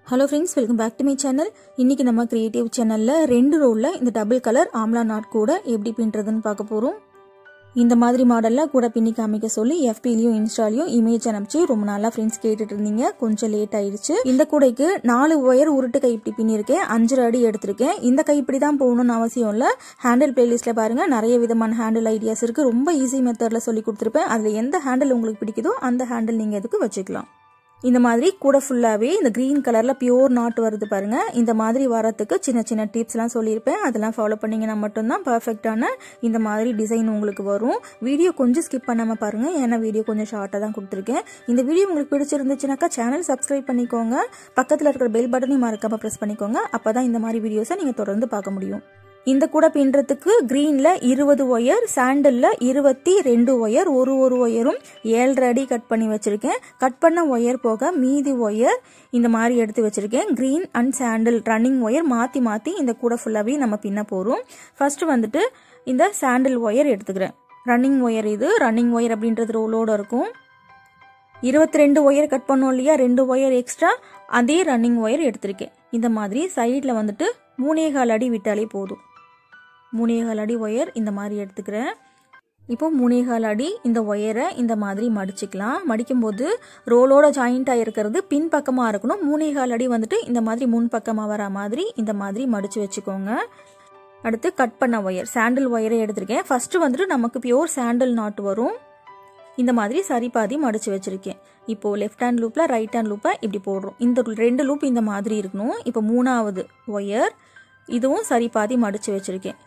hello friends welcome back to my channel இன்னைக்கு நம்ம creative சேனலில் ரெண்டு ரோலில் இந்த டபுள் கலர் ஆம்லா நாட் கூட எப்படி பின்னுறதுன்னு பார்க்க போகிறோம் இந்த மாதிரி மாடலில் கூட பின்னி காமிக்க சொல்லி எஃபிலையும் இன்ஸ்டாலையும் இமேஜ் அனுப்பிச்சு ரொம்ப நாளாக ஃப்ரெண்ட்ஸ் கேட்டுட்டு இருந்தீங்க கொஞ்சம் லேட் ஆயிடுச்சு இந்த கூடைக்கு நாலு ஒயர் உருட்டு கைப்பிடி பின்னிருக்கேன் அஞ்சரை அடி எடுத்திருக்கேன் இந்த கைப்பிடி தான் போகணும்னு அவசியம் இல்லை ஹேண்டில் பிளேலிஸ்ட்டில் பாருங்கள் நிறைய விதமான ஹேண்டில் ஐடியாஸ் இருக்குது ரொம்ப ஈஸி மெத்தடில் சொல்லி கொடுத்துருப்பேன் அதில் எந்த ஹேண்டில் உங்களுக்கு பிடிக்குதோ அந்த ஹேண்டில் நீங்கள் இதுக்கு வச்சுக்கலாம் இந்த மாதிரி கூட ஃபுல்லாகவே இந்த க்ரீன் கலரில் பியோர் நாட் வருது பாருங்க இந்த மாதிரி வரத்துக்கு சின்ன சின்ன டிப்ஸ்லாம் சொல்லியிருப்பேன் அதெல்லாம் ஃபாலோ பண்ணிங்கன்னா மட்டும்தான் பர்ஃபெக்டான இந்த மாதிரி டிசைன் உங்களுக்கு வரும் வீடியோ கொஞ்சம் ஸ்கிப் பண்ணாமல் பாருங்கள் ஏன்னா வீடியோ கொஞ்சம் ஷார்ட்டாக தான் கொடுத்துருக்கேன் இந்த வீடியோ உங்களுக்கு பிடிச்சிருந்துச்சுனாக்கா சேனல் சப்ஸ்கிரைப் பண்ணிக்கோங்க பக்கத்தில் இருக்கிற பெல் பட்டனையும் மறக்காமல் ப்ரெஸ் பண்ணிக்கோங்க அப்போ தான் இந்த மாதிரி வீடியோஸை நீங்கள் தொடர்ந்து பார்க்க முடியும் இந்த கூட பின்னுறதுக்கு க்ரீனில் இருபது ஒயர் சாண்டலில் இருபத்தி ரெண்டு ஒயர் ஒரு ஒரு ஒயரும் ஏழரை அடி கட் பண்ணி வச்சுருக்கேன் கட் பண்ண ஒயர் போக மீதி ஒயர் இந்த மாதிரி எடுத்து வச்சுருக்கேன் green and sandal running wire மாற்றி மாற்றி இந்த கூட ஃபுல்லாகவே நம்ம பின்ன போகிறோம் ஃபஸ்ட்டு வந்துட்டு இந்த சாண்டல் ஒயர் எடுத்துக்கிறேன் ரன்னிங் ஒயர் இது ரன்னிங் ஒயர் அப்படின்றது ரோலோடு இருக்கும் இருபத்தி ரெண்டு ஒயர் கட் பண்ணோம் இல்லையா ரெண்டு ஒயர் எக்ஸ்ட்ரா அதே ரன்னிங் ஒயர் எடுத்திருக்கேன் இந்த மாதிரி சைடில் வந்துட்டு மூணே கால் அடி விட்டாலே போதும் மூணே கால் அடி ஒயர் இந்த மாதிரி எடுத்துக்கிறேன் இப்போ மூணே கால் அடி இந்த ஒயரை இந்த மாதிரி மடிச்சுக்கலாம் மடிக்கும்போது ரோலோட ஜாயிண்டாக இருக்கிறது பின் பக்கமாக இருக்கணும் மூணே கால் அடி வந்துட்டு இந்த மாதிரி முன் பக்கமாக வர மாதிரி இந்த மாதிரி மடித்து வச்சுக்கோங்க அடுத்து கட் பண்ண ஒயர் சாண்டில் ஒயரை எடுத்திருக்கேன் ஃபஸ்ட்டு வந்துட்டு நமக்கு பியோர் சாண்டில் நாட் வரும் இந்த மாதிரி சரி பாதி மடிச்சு வச்சிருக்கேன் இப்போ லெஃப்ட் ஹேண்ட் லூப்பில் ரைட் ஹேண்ட் லூப்பை இப்படி போடுறோம் இந்த ரெண்டு லூப் இந்த மாதிரி இருக்கணும் இப்போ மூணாவது ஒயர் இதுவும் சரி பாதி மடிச்சு வச்சிருக்கேன்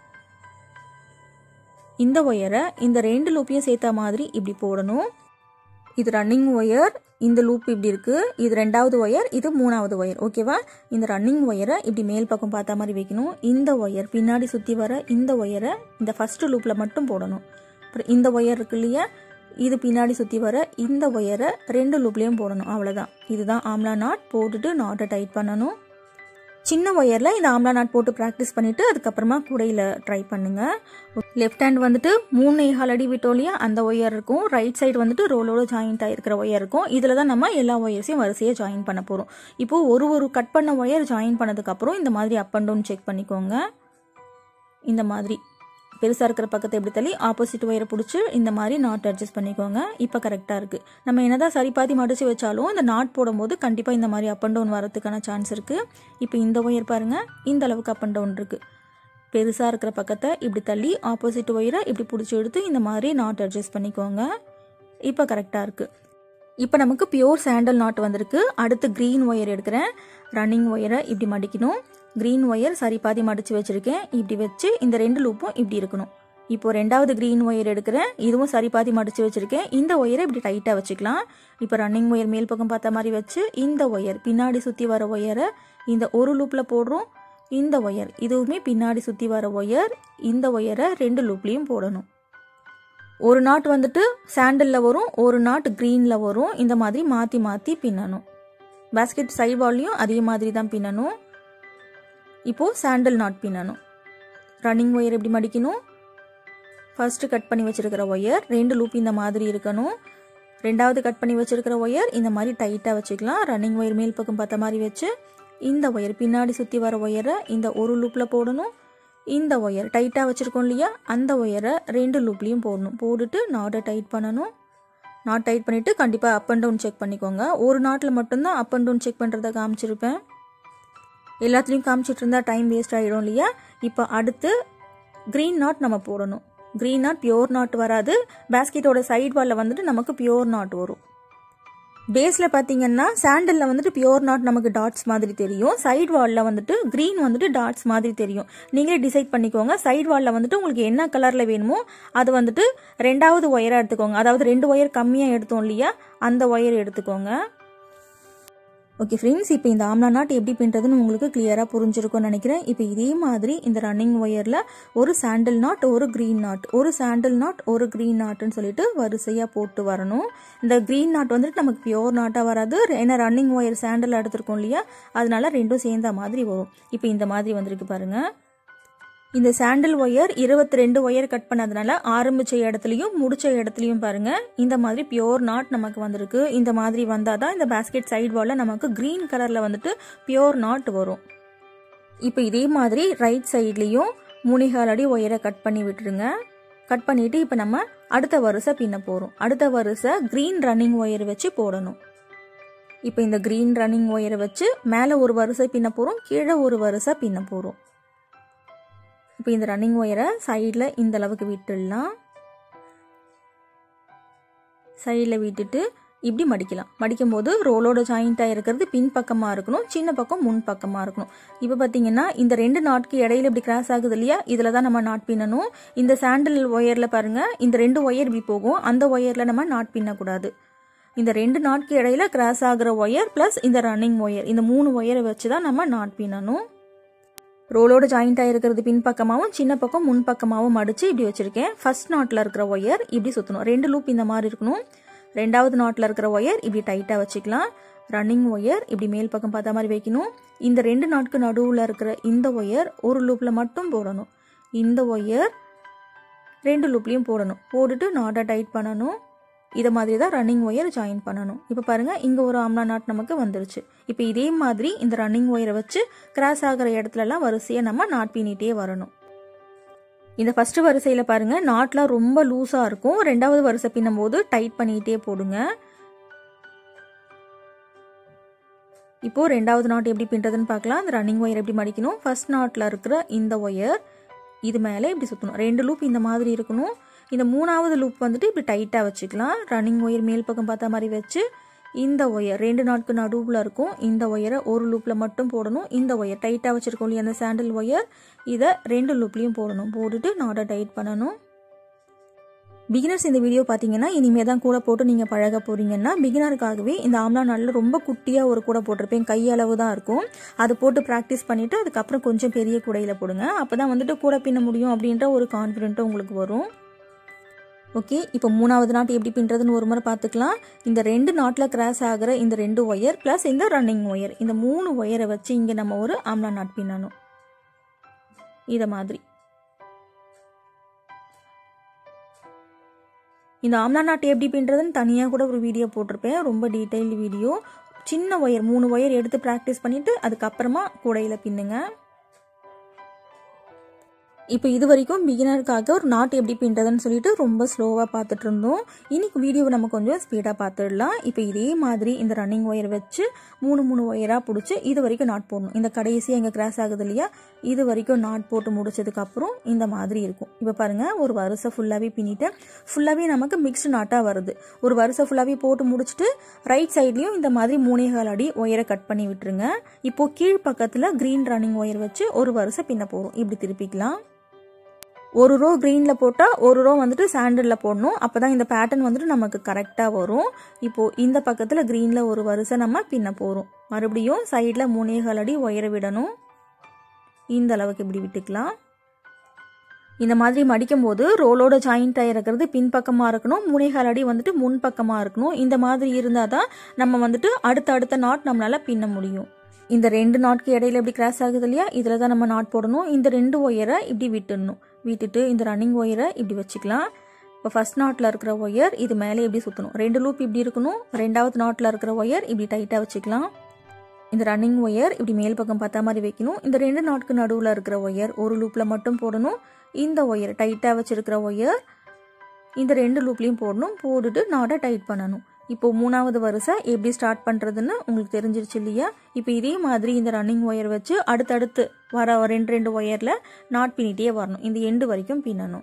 இந்த ஒயரை இந்த ரெண்டு லூப்பையும் சேர்த்த மாதிரி இப்படி போடணும் இது ரன்னிங் ஒயர் இந்த லூப் இப்படி இருக்கு இது ரெண்டாவது ஒயர் இது மூணாவது ஒயர் ஓகேவா இந்த ரன்னிங் ஒயரை இப்படி மேல் பக்கம் பார்த்த மாதிரி வைக்கணும் இந்த ஒயர் பின்னாடி சுற்றி வர இந்த ஒயரை இந்த ஃபர்ஸ்ட் லூப்பில் மட்டும் போடணும் அப்புறம் இந்த ஒயர் இருக்கு இல்லையா இது பின்னாடி சுற்றி வர இந்த ஒயரை ரெண்டு லூப்லேயும் போடணும் அவ்வளோதான் இதுதான் ஆம்லா நாட் போட்டுட்டு நாட்டை டைட் பண்ணணும் சின்ன ஒயரில் இந்த ஆம்லா நாட் போட்டு ப்ராக்டிஸ் பண்ணிவிட்டு அதுக்கப்புறமா கூடையில் ட்ரை பண்ணுங்கள் லெஃப்ட் ஹேண்ட் வந்துட்டு மூணு ஏகால் அடி விட்டோம் இல்லையா அந்த ஒயர் இருக்கும் ரைட் சைடு வந்துட்டு ரோலோட ஜாயிண்ட் ஆகிருக்கிற ஒயர் இருக்கும் இதில் தான் நம்ம எல்லா ஒயர்ஸையும் வரிசையாக ஜாயின் பண்ண போகிறோம் இப்போது ஒரு ஒரு கட் பண்ண ஒயர் ஜாயின் பண்ணதுக்கப்புறம் இந்த மாதிரி அப் அண்ட் டவுன் செக் பண்ணிக்கோங்க இந்த மாதிரி பெருசாக இருக்கிற பக்கத்தை எப்படி தள்ளி ஆப்போசிட் ஒயரை பிடிச்சி இந்த மாதிரி நாட் அட்ஜஸ்ட் பண்ணிக்கோங்க இப்போ கரெக்டாக இருக்குது நம்ம என்னதான் சரி பாதி மடித்து வச்சாலும் இந்த நாட் போடும்போது கண்டிப்பாக இந்த மாதிரி அப் அண்ட் டவுன் வரதுக்கான சான்ஸ் இருக்குது இப்போ இந்த ஒயர் பாருங்கள் இந்த அளவுக்கு அப் அண்ட் டவுன் இருக்குது பெருசாக இருக்கிற பக்கத்தை இப்படி தள்ளி ஆப்போசிட் ஒயரை இப்படி பிடிச்சி எடுத்து இந்த மாதிரி நாட் அட்ஜஸ்ட் பண்ணிக்கோங்க இப்போ கரெக்டாக இருக்குது இப்போ நமக்கு பியோர் சாண்டல் நாட் வந்திருக்கு அடுத்து க்ரீன் ஒயர் எடுக்கிறேன் ரன்னிங் ஒயரை இப்படி மடிக்கணும் க்ரீன் ஒயர் சரி பாதி மடித்து வச்சுருக்கேன் இப்படி வச்சு இந்த ரெண்டு லூப்பும் இப்படி இருக்கணும் இப்போ ரெண்டாவது க்ரீன் ஒயர் எடுக்கிறேன் இதுவும் சரி பாதி மடித்து வச்சுருக்கேன் இந்த ஒயரை இப்படி டைட்டாக வச்சுக்கலாம் இப்போ ரன்னிங் ஒயர் மேல் பக்கம் பார்த்த மாதிரி வச்சு இந்த ஒயர் பின்னாடி சுற்றி வர ஒயரை இந்த ஒரு லூப்பில் போடுறோம் இந்த ஒயர் இதுவுமே பின்னாடி சுற்றி வர ஒயர் இந்த ஒயரை ரெண்டு லூப்லேயும் போடணும் ஒரு நாட் வந்துட்டு சாண்டலில் வரும் ஒரு நாட் க்ரீனில் வரும் இந்த மாதிரி மாற்றி மாற்றி பின்னணும் பேஸ்கெட் சைட் வால்லையும் அதே மாதிரி தான் பின்னணும் இப்போது சாண்டல் நாட் பின்னணும் ரன்னிங் ஒயர் எப்படி மடிக்கணும் ஃபர்ஸ்ட்டு கட் பண்ணி வச்சுருக்கிற ஒயர் ரெண்டு லூப் இந்த மாதிரி இருக்கணும் ரெண்டாவது கட் பண்ணி வச்சுருக்கிற ஒயர் இந்த மாதிரி டைட்டாக வச்சுக்கலாம் ரன்னிங் ஒயர் மேல் பக்கம் பார்த்த மாதிரி வச்சு இந்த ஒயர் பின்னாடி சுற்றி வர ஒயரை இந்த ஒரு லூப்பில் போடணும் இந்த ஒயர் டைட்டாக வச்சுருக்கோம் இல்லையா அந்த ஒயரை ரெண்டு லூப்லேயும் போடணும் போட்டுட்டு நாட்டை டைட் பண்ணணும் நாட் டைட் பண்ணிவிட்டு கண்டிப்பாக அப் அண்ட் டவுன் செக் பண்ணிக்கோங்க ஒரு நாட்டில் மட்டும்தான் அப் அண்ட் டவுன் செக் பண்ணுறத காமிச்சிருப்பேன் எல்லாத்துலேயும் காமிச்சிட்டு இருந்தால் டைம் வேஸ்ட் ஆகிடும் இல்லையா இப்போ அடுத்து க்ரீன் நாட் நம்ம போடணும் க்ரீன் நாட் பியோர் நாட் வராது பேஸ்கெட்டோட சைட் வாலில் வந்துட்டு நமக்கு பியோர் நாட் வரும் பேஸில் பார்த்தீங்கன்னா சாண்டலில் வந்துட்டு பியோர் நாட் நமக்கு டாட்ஸ் மாதிரி தெரியும் சைட் வாலில் வந்துட்டு க்ரீன் வந்துட்டு டாட்ஸ் மாதிரி தெரியும் நீங்களே டிசைட் பண்ணிக்கோங்க சைட் வாலில் வந்துட்டு உங்களுக்கு என்ன கலரில் வேணுமோ அது வந்துட்டு ரெண்டாவது ஒயராக எடுத்துக்கோங்க அதாவது ரெண்டு ஒயர் கம்மியாக எடுத்தோம் இல்லையா அந்த ஒயர் எடுத்துக்கோங்க ஓகே ஃப்ரெண்ட்ஸ் இப்போ இந்த ஆம்லா நாட் எப்படி பின்னுறதுன்னு உங்களுக்கு கிளியராக புரிஞ்சிருக்கும்னு நினைக்கிறேன் இப்போ இதே மாதிரி இந்த ரன்னிங் ஒயரில் ஒரு சாண்டில் நாட் ஒரு க்ரீன் நாட் ஒரு சாண்டில் நாட் ஒரு க்ரீன் நாட்டுன்னு சொல்லிட்டு வரிசையாக போட்டு வரணும் இந்த க்ரீன் நாட் வந்துட்டு நமக்கு பியோர் நாட்டாக வராது ஏன்னா ரன்னிங் ஒயர் சாண்டில் எடுத்திருக்கோம் இல்லையா அதனால ரெண்டும் சேர்ந்த மாதிரி வரும் இப்போ இந்த மாதிரி வந்திருக்கு பாருங்கள் இந்த சாண்டில் ஒயர் இருபத்தி ரெண்டு ஒயர் கட் பண்ணதுனால ஆரம்பிச்ச இடத்துலையும் முடிச்ச இடத்துலையும் பாருங்க இந்த மாதிரி பியோர் நாட் நமக்கு வந்திருக்கு இந்த மாதிரி வந்தால் தான் இந்த பேஸ்கெட் சைடு வாலில் நமக்கு க்ரீன் கலரில் வந்துட்டு பியோர் நாட் வரும் இப்போ இதே மாதிரி ரைட் சைட்லேயும் மூணிகால் அடி ஒயரை கட் பண்ணி விட்டுருங்க கட் பண்ணிட்டு இப்போ நம்ம அடுத்த வரிசை பின்ன போகிறோம் அடுத்த வரிசை க்ரீன் ரன்னிங் ஒயர் வச்சு போடணும் இப்போ இந்த க்ரீன் ரன்னிங் ஒயரை வச்சு மேலே ஒரு வரிசை பின்ன போகிறோம் கீழே ஒரு வரிசை பின்ன போகிறோம் இப்போ இந்த ரன்னிங் ஒயரை சைடில் இந்த அளவுக்கு விட்டுடலாம் சைடில் விட்டுட்டு இப்படி மடிக்கலாம் மடிக்கும் போது ரோலோட ஜாயிண்ட்டாக இருக்கிறது பின் பக்கமாக இருக்கணும் சின்ன பக்கம் முன் பக்கமாக இருக்கணும் இப்போ பார்த்தீங்கன்னா இந்த ரெண்டு நாட்க்கு இடையில இப்படி கிராஸ் ஆகுது இல்லையா இதில் தான் நம்ம நாட் பின்னணும் இந்த சாண்டில் ஒயரில் பாருங்கள் இந்த ரெண்டு ஒயர் இப்படி போகும் அந்த ஒயரில் நம்ம நாட் பின்னக்கூடாது இந்த ரெண்டு நாட்க்கு இடையில கிராஸ் ஆகிற ஒயர் ப்ளஸ் இந்த ரன்னிங் ஒயர் இந்த மூணு ஒயரை வச்சு தான் நம்ம நாட் பின்னணும் ரோலோட ஜாயிண்டாக இருக்கிறது பின் பக்கமாகவும் சின்ன பக்கம் முன் பக்கமாகவும் மடித்து இப்படி வச்சுருக்கேன் ஃபர்ஸ்ட் நாட்டில் இருக்கிற ஒயர் இப்படி சுற்றணும் ரெண்டு லூப் இந்த மாதிரி இருக்கணும் ரெண்டாவது நாட்டில் இருக்கிற ஒயர் இப்படி டைட்டாக வச்சுக்கலாம் ரன்னிங் ஒயர் இப்படி மேல் பக்கம் பார்த்த மாதிரி வைக்கணும் இந்த ரெண்டு நாட்கு நடுவில் இருக்கிற இந்த ஒயர் ஒரு லூப்பில் மட்டும் போடணும் இந்த ஒயர் ரெண்டு லூப்லேயும் போடணும் போட்டுட்டு நாட்டை டைட் பண்ணணும் இதை மாதிரி தான் ரன்னிங் ஒயர் ஜாயின் பண்ணணும் இப்போ பாருங்கள் இங்கே ஒரு ஆம்லா நாட் நமக்கு வந்துருச்சு இப்போ இதே மாதிரி இந்த ரன்னிங் ஒயரை வச்சு கிராஸ் ஆகிற இடத்துலலாம் வரிசையை நம்ம நாட் பின்னிட்டே வரணும் இந்த ஃபஸ்ட்டு வரிசையில் பாருங்கள் நாட்லாம் ரொம்ப லூஸாக இருக்கும் ரெண்டாவது வரிசை பின்னும் போது டைட் பண்ணிக்கிட்டே போடுங்க இப்போது ரெண்டாவது நாட் எப்படி பின்னுறதுன்னு பார்க்கலாம் அந்த ரன்னிங் ஒயர் எப்படி மடிக்கணும் ஃபர்ஸ்ட் நாட்டில் இருக்கிற இந்த ஒயர் இது மேலே இப்படி சுற்றணும் ரெண்டு லூப் இந்த மாதிரி இருக்கணும் இந்த மூணாவது லூப் வந்துட்டு இப்படி டைட்டாக வச்சுக்கலாம் ரன்னிங் ஒயர் மேல் பக்கம் பார்த்த மாதிரி வச்சு இந்த ஒயர் ரெண்டு நாட்கு நடுவில் இருக்கும் இந்த ஒயரை ஒரு லூப்பில் மட்டும் போடணும் இந்த ஒயர் டைட்டாக வச்சுருக்கோம் இல்லையா அந்த சாண்டில் ஒயர் இதை ரெண்டு லூப்லேயும் போடணும் போட்டுட்டு நாட்டை டைட் பண்ணணும் பிகினர்ஸ் இந்த வீடியோ பார்த்தீங்கன்னா இனிமே தான் கூட போட்டு நீங்கள் பழக போகிறீங்கன்னா பிகினருக்காகவே இந்த ஆம்லா நாளில் ரொம்ப குட்டியாக ஒரு கூடை போட்டிருப்பேன் கையளவு தான் இருக்கும் அது போட்டு ப்ராக்டிஸ் பண்ணிவிட்டு அதுக்கப்புறம் கொஞ்சம் பெரிய கூடையில் போடுங்க அப்போ தான் வந்துட்டு கூட பின்ன முடியும் அப்படின்ற ஒரு கான்ஃபிடென்ட்டும் உங்களுக்கு வரும் ஓகே இப்போ மூணாவது நாட் எப்படி பின்னுறதுன்னு ஒரு முறை பார்த்துக்கலாம் இந்த ரெண்டு நாட்டில் கிராஸ் ஆகிற இந்த ரெண்டு ஒயர் ப்ளஸ் இந்த ரன்னிங் ஒயர் இந்த மூணு ஒயரை வச்சு இங்கே நம்ம ஒரு ஆம்லா நாட் பின்னணும் இதை மாதிரி இந்த ஆம்லா நாட் எப்படி பின்னுறதுன்னு தனியாக கூட ஒரு வீடியோ போட்டிருப்பேன் ரொம்ப டீட்டெயில்டு வீடியோ சின்ன ஒயர் மூணு ஒயர் எடுத்து ப்ராக்டிஸ் பண்ணிவிட்டு அதுக்கப்புறமா கூடையில் பின்னுங்க இப்போ இது வரைக்கும் பிகினருக்காக ஒரு நாட் எப்படி பின்றதுன்னு சொல்லிட்டு ரொம்ப ஸ்லோவாக பார்த்துட்டு இருந்தோம் இன்னைக்கு வீடியோவை நம்ம கொஞ்சம் ஸ்பீடாக பார்த்துடலாம் இப்போ இதே மாதிரி இந்த ரன்னிங் ஒயர் வச்சு மூணு மூணு ஒயராக பிடிச்சி இது வரைக்கும் நாட் போடணும் இந்த கடைசியாக எங்கே கிராஸ் ஆகுது இல்லையா இது வரைக்கும் நாட் போட்டு முடிச்சதுக்கப்புறம் இந்த மாதிரி இருக்கும் இப்போ பாருங்கள் ஒரு வரிசை ஃபுல்லாகவே பின்னிட்டேன் ஃபுல்லாகவே நமக்கு மிக்ஸ்டு நாட்டாக வருது ஒரு வரிசை ஃபுல்லாகவே போட்டு முடிச்சுட்டு ரைட் சைட்லேயும் இந்த மாதிரி மூணே கால் அடி ஒயரை கட் பண்ணி விட்டுருங்க இப்போது கீழ் பக்கத்தில் க்ரீன் ரன்னிங் ஒயர் வச்சு ஒரு வரிசை பின்ன போகிறோம் இப்படி திருப்பிக்கலாம் ஒரு ரோ க்ரீனில் போட்டால் ஒரு ரோ வந்துட்டு சாண்டலில் போடணும் அப்போ தான் இந்த பேட்டர்ன் வந்துட்டு நமக்கு கரெக்டாக வரும் இப்போது இந்த பக்கத்தில் க்ரீனில் ஒரு வரிசை நம்ம பின்ன போகிறோம் மறுபடியும் சைடில் மூணேகால் அடி ஒயரை விடணும் இந்த அளவுக்கு இப்படி விட்டுக்கலாம் இந்த மாதிரி மடிக்கும் போது ரோலோட ஜாயிண்ட்டாக இருக்கிறது பின்பக்கமாக இருக்கணும் மூணேகால் அடி வந்துட்டு முன் பக்கமாக இருக்கணும் இந்த மாதிரி இருந்தால் தான் நம்ம வந்துட்டு அடுத்த அடுத்த நாட் நம்மளால் பின்ன முடியும் இந்த ரெண்டு நாட்க்கு இடையில இப்படி கிராஸ் ஆகுது இல்லையா இதில் தான் நம்ம நாட் போடணும் இந்த ரெண்டு ஒயரை இப்படி விட்டுடணும் விட்டுட்டு இந்த ரன்னிங் ஒயரை இப்படி வச்சுக்கலாம் இப்போ ஃபர்ஸ்ட் நாட்டில் இருக்கிற ஒயர் இது மேலே இப்படி சுற்றணும் ரெண்டு லூப் இப்படி இருக்கணும் ரெண்டாவது நாட்டில் இருக்கிற ஒயர் இப்படி டைட்டாக வச்சுக்கலாம் இந்த ரன்னிங் ஒயர் இப்படி மேல் பக்கம் பார்த்தா மாதிரி வைக்கணும் இந்த ரெண்டு நாட்க்கு நடுவில் இருக்கிற ஒயர் ஒரு லூப்பில் மட்டும் போடணும் இந்த ஒயர் டைட்டாக வச்சுருக்கிற ஒயர் இந்த ரெண்டு லூப்லேயும் போடணும் போட்டுட்டு நாட்டை டைட் பண்ணணும் இப்போ மூணாவது வரிசை எப்படி ஸ்டார்ட் பண்ணுறதுன்னு உங்களுக்கு தெரிஞ்சிருச்சு இல்லையா இப்போ இதே மாதிரி இந்த ரன்னிங் ஒயர் வச்சு அடுத்தடுத்து வர ரெண்டு ரெண்டு ஒயரில் நாட் பின்னிட்டே வரணும் இந்த எண்டு வரைக்கும் பின்னணும்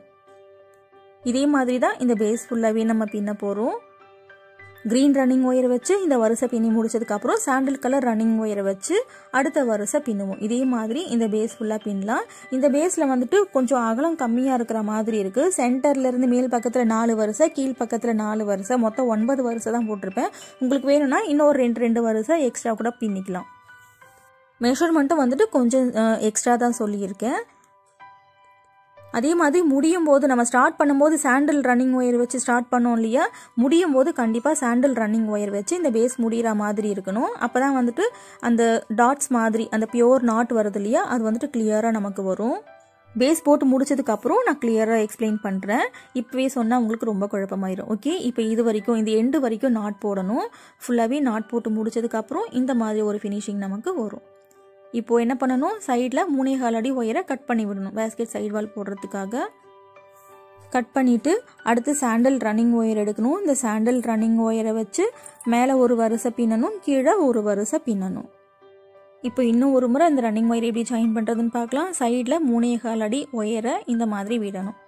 இதே மாதிரி தான் இந்த பேஸ் ஃபுல்லாகவே நம்ம பின்ன போகிறோம் க்ரீன் ரன்னிங் ஒயர் வச்சு இந்த வரிசை பின்னி முடிச்சதுக்கப்புறம் சாண்டில் கலர் ரன்னிங் ஒயரை வச்சு அடுத்த வரிசை பின்னுவோம் இதே மாதிரி இந்த பேஸ் ஃபுல்லாக பின்னலாம் இந்த பேஸில் வந்துட்டு கொஞ்சம் அகலம் கம்மியாக இருக்கிற மாதிரி இருக்குது சென்டர்லேருந்து மேல் பக்கத்தில் நாலு வரிசை கீழ் பக்கத்தில் நாலு வரிசை மொத்தம் ஒன்பது வரிசை தான் போட்டிருப்பேன் உங்களுக்கு வேணும்னா இன்னொரு ரெண்டு ரெண்டு வரிசை எக்ஸ்ட்ரா கூட பின்னிக்கலாம் மெஷர்மெண்ட்டும் வந்துட்டு கொஞ்சம் எக்ஸ்ட்ரா தான் சொல்லியிருக்கேன் அதே மாதிரி முடியும் போது நம்ம ஸ்டார்ட் பண்ணும்போது சாண்டில் ரன்னிங் ஒயர் வச்சு ஸ்டார்ட் பண்ணோம் இல்லையா முடியும் போது கண்டிப்பாக சாண்டில் ரன்னிங் ஒயர் வச்சு இந்த பேஸ் முடிகிற மாதிரி இருக்கணும் அப்போ தான் வந்துட்டு அந்த டாட்ஸ் மாதிரி அந்த பியோர் நாட் வருது இல்லையா அது வந்துட்டு கிளியராக நமக்கு வரும் பேஸ் போட்டு முடிச்சதுக்கப்புறம் நான் கிளியராக எக்ஸ்பிளைன் பண்ணுறேன் இப்போவே சொன்னால் உங்களுக்கு ரொம்ப குழப்பமாயிரும் ஓகே இப்போ இது வரைக்கும் இந்த எண்டு வரைக்கும் நாட் போடணும் ஃபுல்லாகவே நாட் போட்டு முடிச்சதுக்கப்புறம் இந்த மாதிரி ஒரு ஃபினிஷிங் நமக்கு வரும் இப்போது என்ன பண்ணணும் சைடில் மூணே கால் அடி ஒயரை கட் பண்ணி விடணும் பேஸ்கெட் சைடு வால் போடுறதுக்காக கட் பண்ணிவிட்டு அடுத்து சாண்டல் ரன்னிங் ஒயர் எடுக்கணும் இந்த சாண்டல் ரன்னிங் ஒயரை வச்சு மேலே ஒரு வரிசை பின்னணும் கீழே ஒரு வரிசை பின்னணும் இப்போ இன்னும் ஒரு முறை இந்த ரன்னிங் ஒயரை எப்படி ஜாயின் பண்ணுறதுன்னு பார்க்கலாம் சைடில் மூணே கால் அடி ஒயரை இந்த மாதிரி விடணும்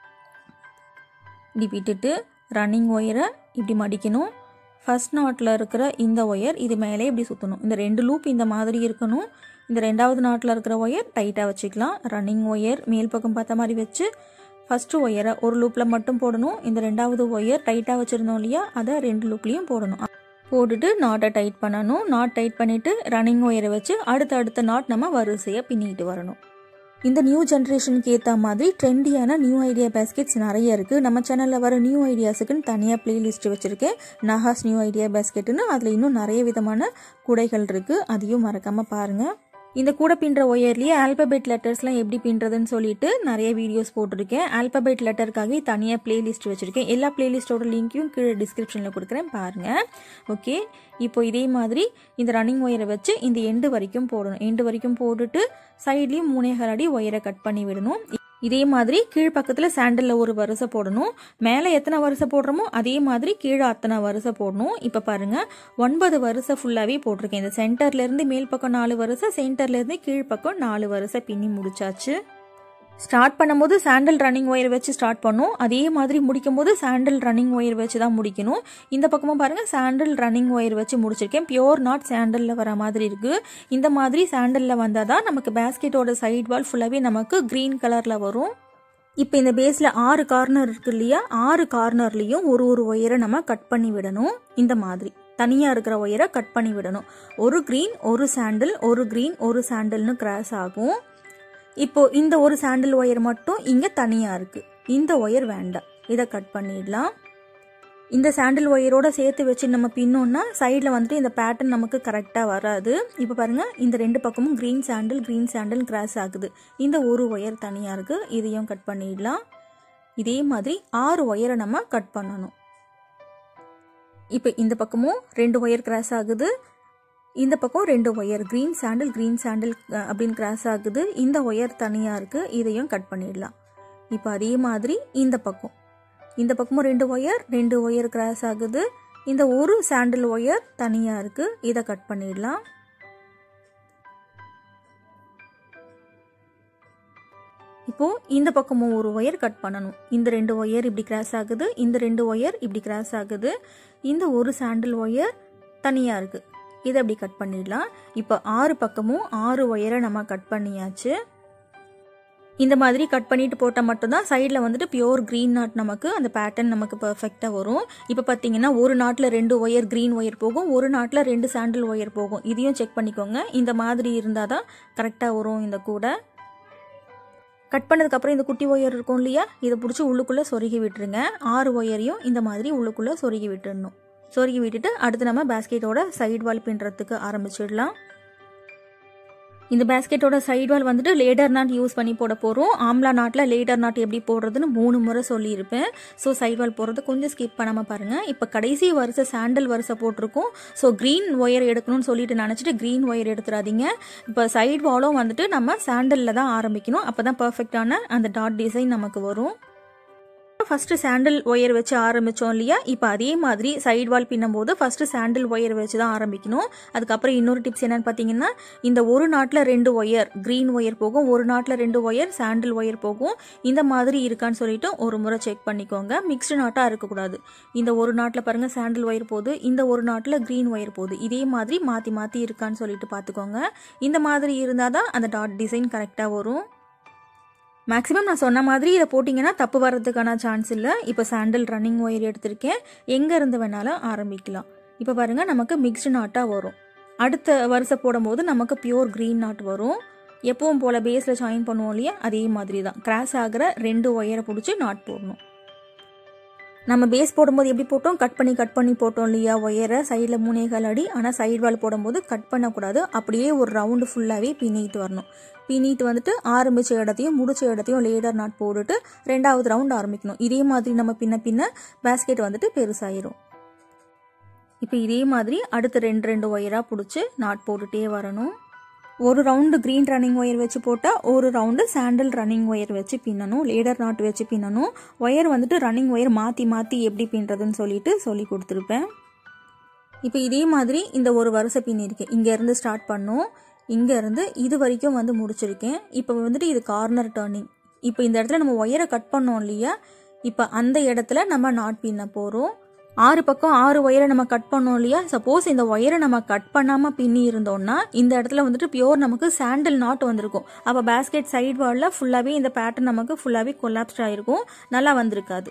இப்படி விட்டுட்டு ரன்னிங் ஒயரை இப்படி மடிக்கணும் ஃபர்ஸ்ட் நாட்டில் இருக்கிற இந்த ஒயர் இது மேலே இப்படி சுற்றணும் இந்த ரெண்டு லூப் இந்த மாதிரி இருக்கணும் இந்த ரெண்டாவது நாட்டில் இருக்கிற ஒயர் டைட்டாக வச்சுக்கலாம் ரன்னிங் ஒயர் மேல் பக்கம் பார்த்த மாதிரி வச்சு ஃபஸ்ட்டு ஒயரை ஒரு லூப்பில் மட்டும் போடணும் இந்த ரெண்டாவது ஒயர் டைட்டாக வச்சுருந்தோம் இல்லையா அதை ரெண்டு லூப்லேயும் போடணும் போட்டுட்டு நாட்டை டைட் பண்ணணும் நாட் டைட் பண்ணிவிட்டு ரன்னிங் ஒயரை வச்சு அடுத்த அடுத்த நாட் நம்ம வரிசையாக பின்னிட்டு வரணும் இந்த நியூ ஜென்ரேஷனுக்கு ஏற்ற மாதிரி ட்ரெண்டியான நியூ ஐடியா பேஸ்கெட்ஸ் நிறைய இருக்குது நம்ம சேனலில் வர நியூ ஐடியாஸுக்குன்னு தனியாக பிளேலிஸ்ட் வச்சுருக்கேன் நஹாஸ் நியூ ஐடியா பேஸ்கெட்டுன்னு அதில் இன்னும் நிறைய விதமான குடைகள் இருக்குது அதையும் மறக்காமல் பாருங்கள் இந்த கூட பின்னுற ஒயர்லேயே ஆல்பபெட் லெட்டர்ஸ்லாம் எப்படி பின்னுறதுன்னு சொல்லிட்டு நிறைய வீடியோஸ் போட்டிருக்கேன் ஆல்பபெட் லெட்டருக்காக தனியாக பிளேலிஸ்ட் வச்சுருக்கேன் எல்லா பிளேலிஸ்ட்டோட லிங்க்கையும் கீழே டிஸ்கிரிப்ஷனில் கொடுக்குறேன் பாருங்கள் ஓகே இப்போ இதே மாதிரி இந்த ரன்னிங் ஒயரை வச்சு இந்த எண்டு வரைக்கும் போடணும் எண்டு வரைக்கும் போட்டுட்டு சைட்லேயும் மூணே அடி ஒயரை கட் பண்ணி விடணும் இதே மாதிரி கீழ்ப்பக்கத்தில் சாண்டலில் ஒரு வரிசை போடணும் மேலே எத்தனை வரிசை போடுறோமோ அதே மாதிரி கீழே அத்தனை வரிசை போடணும் இப்போ பாருங்கள் ஒன்பது வரிசை ஃபுல்லாகவே போட்டிருக்கேன் இந்த சென்டர்லேருந்து மேல் பக்கம் நாலு வரிசை சென்டர்லேருந்து கீழ்ப்பக்கம் நாலு வரிசை பின்னி முடிச்சாச்சு ஸ்டார்ட் பண்ணும்போது சாண்டல் ரன்னிங் ஒயர் வச்சு ஸ்டார்ட் பண்ணோம் அதே மாதிரி முடிக்கும் போது சாண்டல் ரன்னிங் ஒயர் வச்சு தான் முடிக்கணும் இந்த பக்கமும் பாருங்கள் சாண்டல் ரன்னிங் ஒயர் வச்சு முடிச்சிருக்கேன் பியோர் நாட் சாண்டலில் வர மாதிரி இருக்குது இந்த மாதிரி சாண்டலில் வந்தால் தான் நமக்கு பேஸ்கெட்டோட சைட் வால் ஃபுல்லாகவே நமக்கு க்ரீன் கலரில் வரும் இப்போ இந்த பேஸில் ஆறு கார்னர் இருக்கு இல்லையா ஆறு கார்னர்லேயும் ஒரு ஒரு ஒயரை நம்ம கட் பண்ணி விடணும் இந்த மாதிரி தனியாக இருக்கிற ஒயரை கட் பண்ணி விடணும் ஒரு க்ரீன் ஒரு சாண்டில் ஒரு க்ரீன் ஒரு சாண்டில்னு கிராஸ் ஆகும் இப்போ இந்த ஒரு சாண்டில் ஒயர் மட்டும் இங்கே தனியாக இருக்குது இந்த ஒயர் வேண்டாம் இதை கட் பண்ணிடலாம் இந்த சாண்டில் ஒயரோட சேர்த்து வச்சு நம்ம பின்னோம்னா சைடில் வந்துட்டு இந்த பேட்டர்ன் நமக்கு கரெக்டாக வராது இப்போ பாருங்கள் இந்த ரெண்டு பக்கமும் green sandal green sandal cross ஆகுது இந்த ஒரு ஒயர் தனியாக இருக்குது இதையும் கட் பண்ணிடலாம் இதே மாதிரி ஆறு ஒயரை நம்ம கட் பண்ணணும் இப்போ இந்த பக்கமும் ரெண்டு ஒயர் கிராஸ் ஆகுது இந்த பக்கம் ரெண்டு wire green sandal green sandal அப்படின்னு கிராஸ் ஆகுது இந்த ஒயர் தனியாக இருக்குது இதையும் கட் பண்ணிடலாம் இப்போ அதே மாதிரி இந்த பக்கம் இந்த பக்கமும் ரெண்டு ஒயர் ரெண்டு ஒயர் கிராஸ் ஆகுது இந்த ஒரு சாண்டில் ஒயர் தனியாக இருக்குது இதை கட் பண்ணிடலாம் இப்போது இந்த பக்கமும் ஒரு ஒயர் கட் பண்ணணும் இந்த ரெண்டு ஒயர் இப்படி கிராஸ் ஆகுது இந்த ரெண்டு ஒயர் இப்படி கிராஸ் ஆகுது இந்த ஒரு சாண்டில் ஒயர் தனியாக இருக்குது இதை அப்படி கட் பண்ணிடலாம் இப்போ ஆறு பக்கமும் ஆறு ஒயரை நம்ம கட் பண்ணியாச்சு இந்த மாதிரி கட் பண்ணிட்டு போட்டால் மட்டும்தான் சைடில் வந்துட்டு பியோர் க்ரீன் நாட் நமக்கு அந்த பேட்டர்ன் நமக்கு பர்ஃபெக்டாக வரும் இப்போ பார்த்தீங்கன்னா ஒரு நாட்டில் ரெண்டு ஒயர் க்ரீன் ஒயர் போகும் ஒரு நாட்டில் ரெண்டு சாண்டில் ஒயர் போகும் இதையும் செக் பண்ணிக்கோங்க இந்த மாதிரி இருந்தால் தான் கரெக்டாக வரும் இந்த கூடை கட் பண்ணதுக்கப்புறம் இந்த குட்டி ஒயர் இருக்கும் இல்லையா இதை பிடிச்சி உள்ளுக்குள்ளே சொருகி விட்டுருங்க ஆறு ஒயரையும் இந்த மாதிரி உள்ளுக்குள்ளே சொருகி விட்டுடணும் சொருகி விட்டுட்டு அடுத்து நம்ம பேஸ்கெட்டோட சைடு வால் பின்னுறதுக்கு ஆரம்பிச்சிடலாம் இந்த பேஸ்கெட்டோட சைடு வால் வந்துட்டு லேடர் நாட் யூஸ் பண்ணி போட போகிறோம் ஆம்லா நாட்டில் லேடர் நாட் எப்படி போடுறதுன்னு மூணு முறை சொல்லியிருப்பேன் ஸோ சைடு வால் போடுறது கொஞ்சம் ஸ்கிப் பண்ணாமல் பாருங்கள் இப்போ கடைசி வரிசை சாண்டல் வரிசை போட்டிருக்கோம் ஸோ க்ரீன் ஒயர் எடுக்கணும்னு சொல்லிட்டு நினச்சிட்டு க்ரீன் ஒயர் எடுத்துடாதீங்க இப்போ சைடு வாலும் வந்துட்டு நம்ம சாண்டலில் தான் ஆரம்பிக்கணும் அப்போ தான் பர்ஃபெக்டான அந்த டாட் டிசைன் நமக்கு வரும் ஃபஸ்ட்டு சாண்டில் ஒயர் வச்சு ஆரம்பித்தோம் இல்லையா இப்போ அதே மாதிரி சைடு வால் பின்னும்போது ஃபஸ்ட்டு சாண்டில் ஒயர் வச்சு தான் ஆரம்பிக்கணும் அதுக்கப்புறம் இன்னொரு டிப்ஸ் என்னன்னு பார்த்தீங்கன்னா இந்த ஒரு நாட்டில் ரெண்டு ஒயர் க்ரீன் ஒயர் போகும் ஒரு நாட்டில் ரெண்டு ஒயர் சாண்டில் ஒயர் போகும் இந்த மாதிரி இருக்கான்னு சொல்லிட்டு ஒரு முறை செக் பண்ணிக்கோங்க மிக்ஸ்டு நாட்டாக இருக்கக்கூடாது இந்த ஒரு நாட்டில் பாருங்கள் சாண்டில் ஒயர் போகுது இந்த ஒரு நாட்டில் க்ரீன் ஒயர் போகுது இதே மாதிரி மாற்றி மாற்றி இருக்கான்னு சொல்லிட்டு பார்த்துக்கோங்க இந்த மாதிரி இருந்தால் தான் அந்த டாட் டிசைன் கரெக்டாக வரும் மேக்ஸிமம் நான் சொன்ன மாதிரி இதை போட்டிங்கன்னா தப்பு வர்றதுக்கான சான்ஸ் இல்லை இப்போ சாண்டில் ரன்னிங் ஒயர் எடுத்திருக்கேன் எங்கே இருந்து வேணாலும் ஆரம்பிக்கலாம் இப்போ பாருங்கள் நமக்கு மிக்ஸ்டு நாட்டாக வரும் அடுத்த வரிசை போடும்போது நமக்கு பியூர் க்ரீன் நாட் வரும் எப்பவும் போல் பேஸில் ஜாயின் பண்ணுவோம் இல்லையா அதே மாதிரி தான் கிராஸ் ஆகிற ரெண்டு ஒயரை பிடிச்சி நாட் போடணும் நம்ம பேஸ் போடும்போது எப்படி போட்டோம் கட் பண்ணி கட் பண்ணி போட்டோம் இல்லையா ஒயரை சைடில் மூணே கால் அடி ஆனால் சைடு வால் போடும்போது கட் பண்ணக்கூடாது அப்படியே ஒரு ரவுண்டு ஃபுல்லாகவே பின்னிட்டு வரணும் பின்னிட்டு வந்துட்டு ஆரம்பிச்ச இடத்தையும் முடிச்ச இடத்தையும் லேடர் நாட் போட்டுட்டு ரெண்டாவது ரவுண்ட் ஆரம்பிக்கணும் இதே மாதிரி நம்ம பின்ன பின்ன பேஸ்கெட் வந்துட்டு பெருசாயிரும் இப்போ இதே மாதிரி அடுத்து ரெண்டு ரெண்டு ஒயராக பிடிச்சி நாட் போட்டுட்டே வரணும் ஒரு ரவுண்டு க்ரீன் ரன்னிங் ஒயர் வச்சு போட்டால் ஒரு ரவுண்டு சாண்டில் ரன்னிங் ஒயர் வச்சு பின்னணும் லேடர் நாட் வச்சு பின்னணும் ஒயர் வந்துட்டு ரன்னிங் ஒயர் மாற்றி மாற்றி எப்படி பின்னுறதுன்னு சொல்லிட்டு சொல்லி கொடுத்துருப்பேன் இப்போ இதே மாதிரி இந்த ஒரு வருஷ பின்னிருக்கேன் இங்கேருந்து ஸ்டார்ட் பண்ணோம் இங்கேருந்து இது வரைக்கும் வந்து முடிச்சிருக்கேன் இப்போ வந்துட்டு இது கார்னர் டேர்னிங் இப்போ இந்த இடத்துல நம்ம ஒயரை கட் பண்ணோம் இல்லையா இப்போ அந்த இடத்துல நம்ம நாட் பின்ன போகிறோம் ஆறு பக்கம் ஆறு ஒயரை நம்ம கட் பண்ணோம் இல்லையா சப்போஸ் இந்த ஒயரை நம்ம கட் பண்ணாமல் பின்னி இருந்தோம்னா இந்த இடத்துல வந்துட்டு பியோர் நமக்கு சாண்டில் நாட் வந்திருக்கும் அப்போ பேஸ்கெட் சைடு வாலில் ஃபுல்லாகவே இந்த பேட்டர்ன் நமக்கு ஃபுல்லாகவே கொலாப்ஸ்ட் ஆகிருக்கும் நல்லா வந்திருக்காது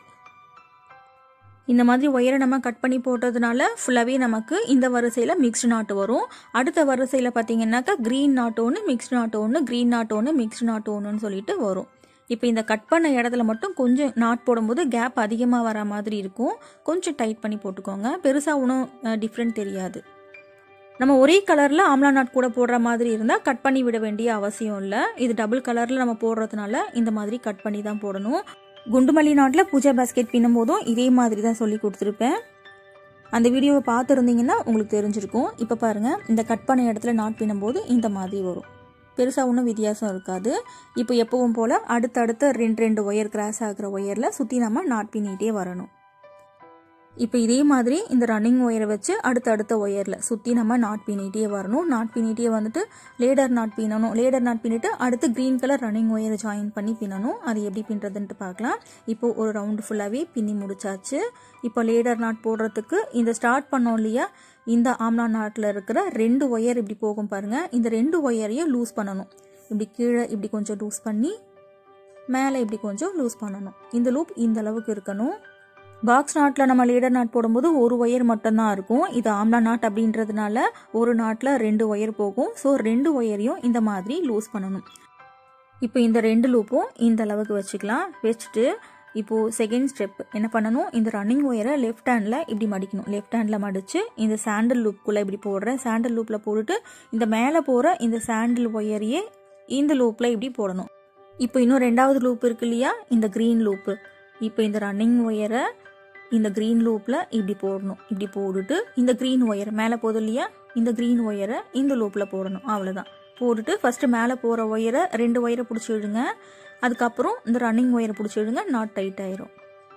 இந்த மாதிரி ஒயரை நம்ம கட் பண்ணி போட்டதுனால ஃபுல்லாகவே நமக்கு இந்த வரிசையில் மிக்ஸ்டு நாட்டு வரும் அடுத்த வரிசையில் பார்த்தீங்கன்னாக்கா க்ரீன் நாட்டு ஒன்று மிக்ஸ்டு நாட்டு ஒன்று க்ரீன் நாட்டு ஒன்று மிக்ஸ்டு நாட்டு ஒன்றுன்னு சொல்லிட்டு வரும் இப்போ இந்த கட் பண்ண இடத்துல மட்டும் கொஞ்சம் நாட் போடும்போது கேப் அதிகமாக வர மாதிரி இருக்கும் கொஞ்சம் டைட் பண்ணி போட்டுக்கோங்க பெருசாக ஒன்றும் டிஃப்ரெண்ட் தெரியாது நம்ம ஒரே கலரில் ஆம்லா நாட் கூட போடுற மாதிரி இருந்தால் கட் பண்ணி விட வேண்டிய அவசியம் இல்லை இது டபுள் கலரில் நம்ம போடுறதுனால இந்த மாதிரி கட் பண்ணி தான் போடணும் குண்டுமல்லி நாட்டில் பூஜா பேஸ்கெட் பின்னும் போதும் இதே மாதிரி தான் சொல்லி கொடுத்துருப்பேன் அந்த வீடியோவை பார்த்துருந்தீங்கன்னா உங்களுக்கு தெரிஞ்சிருக்கும் இப்போ பாருங்கள் இந்த கட் பண்ண இடத்துல நாட் பின்னும்போது இந்த மாதிரி வரும் பெருசாக ஒன்றும் வித்தியாசம் இருக்காது இப்போ எப்பவும் போல் அடுத்தடுத்த ரெண்டு ரெண்டு ஒயர் கிராஸ் ஆகிற ஒயரில் சுற்றி நம்ம நாட் பின்னிட்டே வரணும் இப்போ இதே மாதிரி இந்த ரன்னிங் ஒயரை வச்சு அடுத்தடுத்த ஒயரில் சுற்றி நம்ம நாட் பின்னிட்டே வரணும் நாட் பின்னிட்டே வந்துட்டு லேடர் நாட் பின்னணும் லேடர் நாட் பின்னிட்டு அடுத்து க்ரீன் கலர் ரன்னிங் ஒயரை ஜாயின் பண்ணி பின்னணும் அது எப்படி பின்னுறதுன்ட்டு பார்க்கலாம் இப்போ ஒரு ரவுண்டு ஃபுல்லாகவே பின்னி முடிச்சாச்சு இப்போ லேடர் நாட் போடுறதுக்கு இந்த ஸ்டார்ட் பண்ணோம் இல்லையா இந்த ஆம்லா நாட்டில் இருக்கிற ரெண்டு ஒயர் இப்படி போகும் பாருங்க இந்த ரெண்டு ஒயரையும் லூஸ் பண்ணணும் இப்படி கீழே இப்படி கொஞ்சம் லூஸ் பண்ணி மேலே இப்படி கொஞ்சம் லூஸ் பண்ணணும் இந்த லூப் இந்த அளவுக்கு இருக்கணும் பாக்ஸ் நாட்டில் நம்ம லீடர் நாட் போடும்போது ஒரு ஒயர் மட்டும்தான் இருக்கும் இது ஆம்லா நாட் அப்படின்றதுனால ஒரு நாட்டில் ரெண்டு ஒயர் போகும் ஸோ ரெண்டு ஒயரையும் இந்த மாதிரி லூஸ் பண்ணணும் இப்போ இந்த ரெண்டு லூப்பும் இந்த அளவுக்கு வச்சுக்கலாம் வச்சுட்டு இப்போது செகண்ட் ஸ்டெப் என்ன பண்ணணும் இந்த ரன்னிங் ஒயரை லெஃப்ட் ஹேண்டில் இப்படி மடிக்கணும் லெஃப்ட் ஹேண்டில் மடித்து இந்த சாண்டில் லூப்புக்குள்ளே இப்படி போடுறேன் சாண்டில் லூப்பில் போட்டுட்டு இந்த மேலே போகிற இந்த சாண்டில் ஒயரையே இந்த லூப்பில் இப்படி போடணும் இப்போ இன்னும் ரெண்டாவது லூப் இருக்கு இல்லையா இந்த க்ரீன் லூப்பு இப்போ இந்த ரன்னிங் ஒயரை இந்த க்ரீன் லூப்பில் இப்படி போடணும் இப்படி போட்டுட்டு இந்த க்ரீன் ஒயர் மேலே போகுது இல்லையா இந்த க்ரீன் ஒயரை இந்த லூப்பில் போடணும் அவ்வளோதான் போட்டுட்டு ஃபஸ்ட்டு மேலே போகிற ஒயரை ரெண்டு ஒயரை பிடிச்சி விடுங்க அதுக்கப்புறம் இந்த ரன்னிங் ஒயரை பிடிச்சி விடுங்க நாட் டைட் ஆயிரும்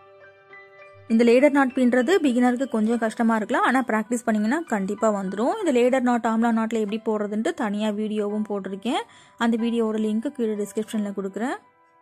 இந்த லேடர் நாட் பின்றது பிகினருக்கு கொஞ்சம் கஷ்டமாக இருக்கலாம் ஆனால் ப்ராக்டிஸ் பண்ணிங்கன்னா கண்டிப்பாக வந்துடும் இந்த லேடர் நாட் ஆம்லா நாட்டில் எப்படி போடுறதுன்ட்டு தனியாக வீடியோவும் போட்டிருக்கேன் அந்த வீடியோவோட லிங்க்கு கீழே டிஸ்கிரிப்ஷனில் கொடுக்குறேன்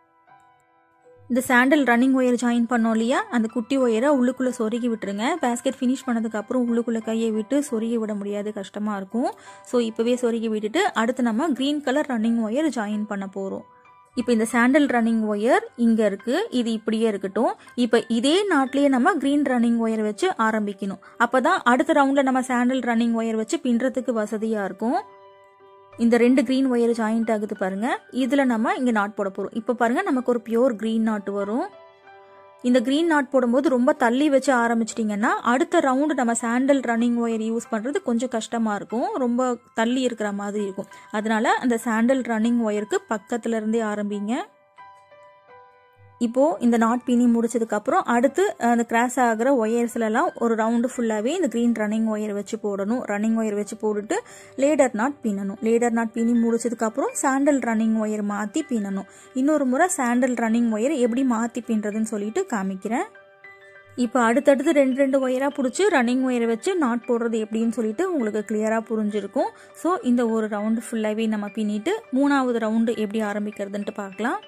இந்த சாண்டல் ரன்னிங் ஒயர் ஜாயின் பண்ணோம் இல்லையா அந்த குட்டி ஒயரை உள்ளுக்குள்ளே சொருகி விட்டுருங்க பேஸ்கெட் ஃபினிஷ் பண்ணதுக்கப்புறம் உள்ளுக்குள்ளே கையை விட்டு சொருகி விட முடியாது கஷ்டமாக இருக்கும் ஸோ இப்போவே சொருகி விட்டுட்டு அடுத்து நம்ம green colour running wire join பண்ண போகிறோம் இப்போ இந்த சாண்டல் ரன்னிங் ஒயர் இங்கே இருக்குது இது இப்படியே இருக்கட்டும் இப்போ இதே நாட்டிலேயே நம்ம க்ரீன் ரன்னிங் ஒயர் வச்சு ஆரம்பிக்கணும் அப்போ தான் அடுத்த ரவுண்டில் நம்ம சாண்டல் ரன்னிங் ஒயர் வச்சு பின்னுறதுக்கு வசதியாக இருக்கும் இந்த ரெண்டு க்ரீன் ஒயர் ஜாயிண்ட் ஆகுது பாருங்க இதில் நம்ம இங்கே நாட் போட போகிறோம் இப்போ பாருங்க நமக்கு ஒரு பியோர் க்ரீன் நாட் வரும் இந்த க்ரீன் நாட் போடும்போது ரொம்ப தள்ளி வச்சு ஆரம்பிச்சிட்டிங்கன்னா அடுத்த ரவுண்டு நம்ம சாண்டல் ரன்னிங் ஒயர் யூஸ் பண்ணுறது கொஞ்சம் கஷ்டமாக இருக்கும் ரொம்ப தள்ளி இருக்கிற மாதிரி இருக்கும் அதனால அந்த சாண்டல் ரன்னிங் ஒயருக்கு பக்கத்துல இருந்தே ஆரம்பிங்க இப்போது இந்த நாட் பின்னி முடிச்சதுக்கப்புறம் அடுத்து அந்த கிராஸ் ஆகிற ஒயர்ஸ்லலாம் ஒரு ரவுண்டு ஃபுல்லாகவே இந்த க்ரீன் ரன்னிங் ஒயர் வச்சு போடணும் ரன்னிங் ஒயர் வச்சு போட்டுட்டு லேடர் நாட் பின்னணும் லேடர் நாட் பின்னி முடிச்சதுக்கப்புறம் சாண்டல் ரன்னிங் ஒயர் மாற்றி பின்னணும் இன்னொரு முறை சாண்டல் ரன்னிங் ஒயர் எப்படி மாற்றி பின்னுறதுன்னு சொல்லிட்டு காமிக்கிறேன் இப்போ அடுத்தடுத்து ரெண்டு ரெண்டு ஒயராக பிடிச்சி ரன்னிங் ஒயரை வச்சு நாட் போடுறது எப்படின்னு சொல்லிட்டு உங்களுக்கு கிளியராக புரிஞ்சிருக்கும் ஸோ இந்த ஒரு ரவுண்டு ஃபுல்லாகவே நம்ம பின்னிட்டு மூணாவது ரவுண்டு எப்படி ஆரம்பிக்கிறதுன்ட்டு பார்க்கலாம்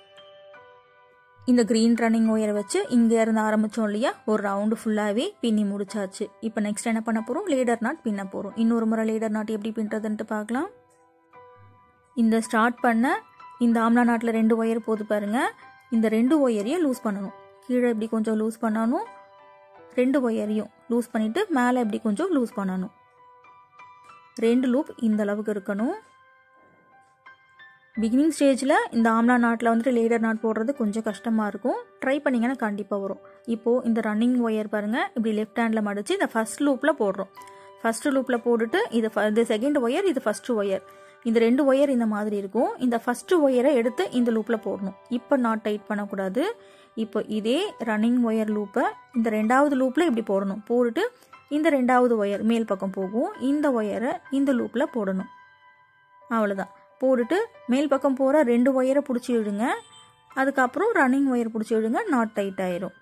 இந்த க்ரீன் ரன்னிங் ஒயரை வச்சு இங்கே இருந்து ஆரம்பித்தோம் இல்லையா ஒரு ரவுண்டு ஃபுல்லாகவே பின்னி முடிச்சாச்சு இப்போ நெக்ஸ்ட் என்ன பண்ண போகிறோம் லீடர் நாட் பின்ன போகிறோம் இன்னொரு முறை லீடர் நாட் எப்படி பின்னுறதுன்ட்டு பார்க்கலாம் இந்த ஸ்டார்ட் பண்ண இந்த ஆம்லா நாட்டில் ரெண்டு ஒயர் போது பாருங்க இந்த ரெண்டு ஒயரையும் லூஸ் பண்ணணும் கீழே இப்படி கொஞ்சம் லூஸ் பண்ணணும் ரெண்டு ஒயரையும் லூஸ் பண்ணிவிட்டு மேலே இப்படி கொஞ்சம் லூஸ் பண்ணணும் ரெண்டு லூப் இந்த அளவுக்கு இருக்கணும் பிகினிங் ஸ்டேஜில் இந்த ஆம்லா நாட்டில் வந்துட்டு லேடர் நாட் போடுறது கொஞ்சம் கஷ்டமாக இருக்கும் ட்ரை பண்ணிங்கன்னா கண்டிப்பாக வரும் இப்போது இந்த ரன்னிங் ஒயர் பாருங்கள் இப்படி லெஃப்ட் ஹேண்டில் மடித்து இந்த ஃபஸ்ட் லூப்பில் போடுறோம் ஃபஸ்ட்டு லூப்பில் போட்டுட்டு இது ஃப- இது செகண்ட் ஒயர் இது ஃபஸ்ட்டு ஒயர் இந்த ரெண்டு ஒயர் இந்த மாதிரி இருக்கும் இந்த ஃபஸ்ட்டு ஒயரை எடுத்து இந்த லூப்பில் போடணும் இப்போ நாட் டைட் பண்ணக்கூடாது இப்போ இதே ரன்னிங் ஒயர் லூப்பை இந்த ரெண்டாவது லூப்பில் இப்படி போடணும் போட்டுட்டு இந்த ரெண்டாவது ஒயர் மேல் பக்கம் போகும் இந்த ஒயரை இந்த லூப்பில் போடணும் அவ்வளோதான் போட்டுட்டு மேல் பக்கம் போகிற ரெண்டு ஒயரை பிடிச்சி விடுங்க அதுக்கப்புறம் ரன்னிங் ஒயர் பிடிச்சி விடுங்க நாட் டைட் ஆயிரும்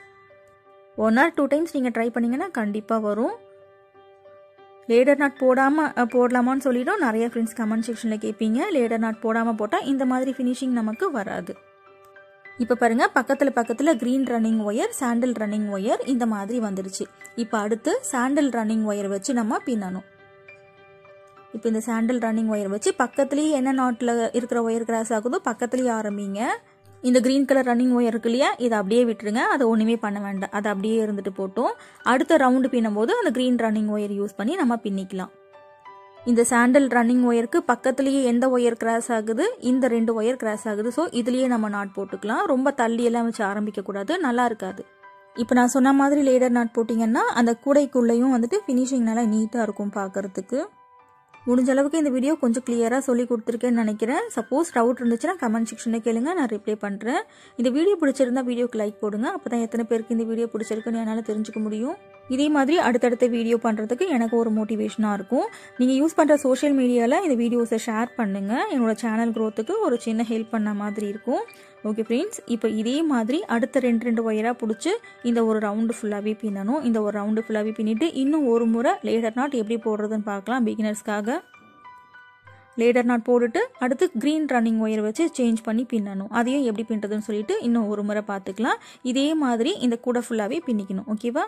ஒன் ஆர் டூ டைம்ஸ் நீங்கள் ட்ரை பண்ணீங்கன்னா கண்டிப்பாக வரும் லேடர் நாட் போடாமல் போடலாமான்னு சொல்லிடும் நிறைய ஃப்ரெண்ட்ஸ் கமெண்ட் செக்ஷனில் கேட்பீங்க லேடர் நாட் போடாமல் போட்டால் இந்த மாதிரி ஃபினிஷிங் நமக்கு வராது இப்போ பாருங்க பக்கத்தில் பக்கத்தில் green running wire sandal running wire இந்த மாதிரி வந்துடுச்சு இப்போ அடுத்து சாண்டில் ரன்னிங் ஒயர் வச்சு நம்ம பின்னணும் இப்போ இந்த சாண்டில் ரன்னிங் ஒயர் வச்சு பக்கத்துலேயே என்ன நாட்டில் இருக்கிற ஒயர் கிராஸ் ஆகுதோ பக்கத்துலேயே ஆரம்பிங்க இந்த க்ரீன் கலர் ரன்னிங் ஒயர் இருக்கு இல்லையா இதை அப்படியே விட்டுருங்க அதை ஒன்றுமே பண்ண வேண்டாம் அது அப்படியே இருந்துட்டு போட்டோம் அடுத்த ரவுண்டு பின்னும்போது அந்த க்ரீன் ரன்னிங் ஒயர் யூஸ் பண்ணி நம்ம பின்னிக்கலாம் இந்த சாண்டல் ரன்னிங் ஒயருக்கு பக்கத்துலேயே எந்த ஒயர் கிராஸ் ஆகுது இந்த ரெண்டு ஒயர் கிராஸ் ஆகுது ஸோ இதுலேயே நம்ம நாட் போட்டுக்கலாம் ரொம்ப தள்ளி எல்லாம் வச்சு ஆரம்பிக்கக்கூடாது நல்லா இருக்காது இப்போ நான் சொன்ன மாதிரி லேடர் நாட் போட்டிங்கன்னா அந்த கூடைக்குள்ளேயும் வந்துட்டு ஃபினிஷிங் நல்லா நீட்டாக இருக்கும் பார்க்கறதுக்கு முடிஞ்ச அளவுக்கு இந்த வீடியோ கொஞ்சம் கிளியராக சொல்லி கொடுத்துருக்கேன்னு நினைக்கிறேன் சப்போஸ் டவுட் இருந்துச்சுன்னா கமெண்ட் செக்ஷனில் கேளுங்க நான் ரிப்ளை பண்ணுறேன் இந்த வீடியோ பிடிச்சிருந்தா வீடியோக்கு லைக் போடுங்க அப்போ தான் எத்தனை பேருக்கு இந்த வீடியோ பிடிச்சிருக்குன்னு என்னால் தெரிஞ்சுக்க முடியும் இதே மாதிரி அடுத்தடுத்த வீடியோ பண்ணுறதுக்கு எனக்கு ஒரு மோட்டிவேஷனாக இருக்கும் நீங்கள் யூஸ் பண்ணுற சோஷியல் மீடியாவில் இந்த வீடியோஸை ஷேர் பண்ணுங்கள் என்னோட சேனல் க்ரோத்துக்கு ஒரு சின்ன ஹெல்ப் பண்ண மாதிரி இருக்கும் ஓகே ஃப்ரெண்ட்ஸ் இப்போ இதே மாதிரி அடுத்த ரெண்டு ரெண்டு ஒயராக பிடிச்சி இந்த ஒரு ரவுண்டு ஃபுல்லாகவே பின்னணும் இந்த ஒரு ரவுண்டு ஃபுல்லாகவே பின்னிட்டு இன்னும் ஒரு முறை லேடர் நாட் எப்படி போடுறதுன்னு பார்க்கலாம் பிகினர்ஸ்க்காக லேடர் நாட் போட்டுட்டு அடுத்து க்ரீன் ரன்னிங் ஒயர் வச்சு சேஞ்ச் பண்ணி பின்னணும் அதையும் எப்படி பின்னுறதுன்னு சொல்லிட்டு இன்னும் ஒரு முறை பார்த்துக்கலாம் இதே மாதிரி இந்த கூடை ஃபுல்லாகவே பின்னிக்கணும் ஓகேவா